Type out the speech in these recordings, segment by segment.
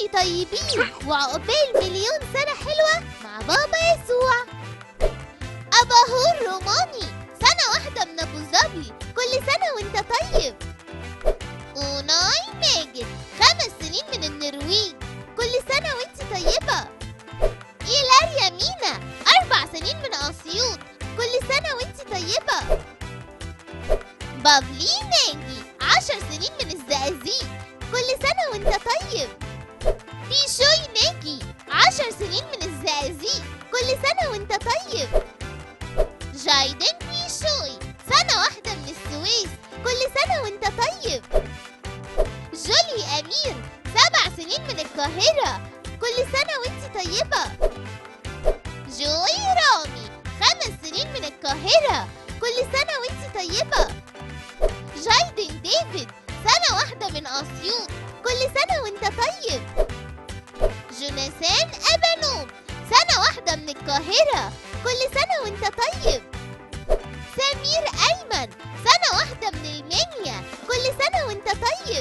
كوجي طيبين وعقبال مليون سنة حلوة مع بابا يسوع أباهور روماني سنة واحدة من أبو ظبي كل سنة وأنت طيب أوناي ماجد خمس سنين من النرويج كل سنة وأنت طيبة إيلاريا مينا أربع سنين من أسيوط كل سنة وأنت طيبة بافلي ناجي عشر سنين من الزقازيق كل سنة وأنت طيب بيشوي ناجي عشر سنين من الزقازيق كل سنة وأنت طيب جايدن بيشوي سنة واحدة من السويس كل سنة وأنت طيب جولي أمير سبع سنين من القاهرة كل سنة وأنت طيبة جوي رامي خمس سنين من القاهرة كل سنة وأنت طيبة جايدن ديفيد سنة واحدة من أسيوط كل سنة وأنت طيب جوناثان أبانوب سنة واحدة من القاهرة كل سنة وأنت طيب سمير أيمن سنة واحدة من المنيا كل سنة وأنت طيب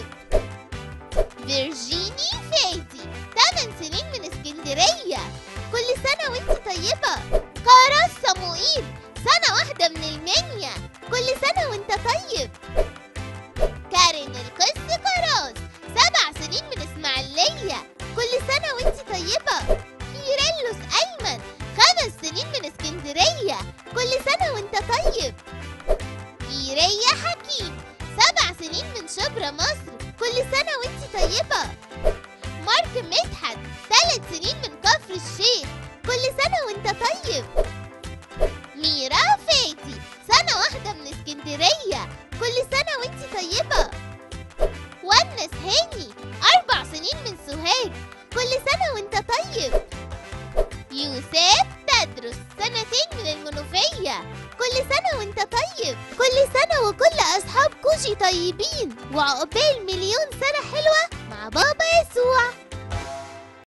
فيرجيني فادي 8 سنين من اسكندرية كل سنة وأنت طيبة كاراس صموئيل سنة واحدة من المنيا كل سنة وأنت طيب كارين القس كراس سبع سنين من اسماعيلية كل سنة وأنت طيبة كيرلس أيمن خمس سنين من اسكندرية كل سنة وأنت طيب إيريا حكيم سبع سنين من شبرا مصر كل سنة وأنت طيبة مارك مدحت ثلاث سنين من كفر الشيخ كل سنة وأنت طيب ميرا فادي سنة واحدة من اسكندرية كل سنة وأنت طيبة ونس هاني أربع سنين من سوهاج كل سنة وأنت طيب يوسف تدرس سنتين من المنوفية كل سنة وأنت طيب كل سنة وكل أصحاب كوجي طيبين وعقبال مليون سنة حلوة مع بابا يسوع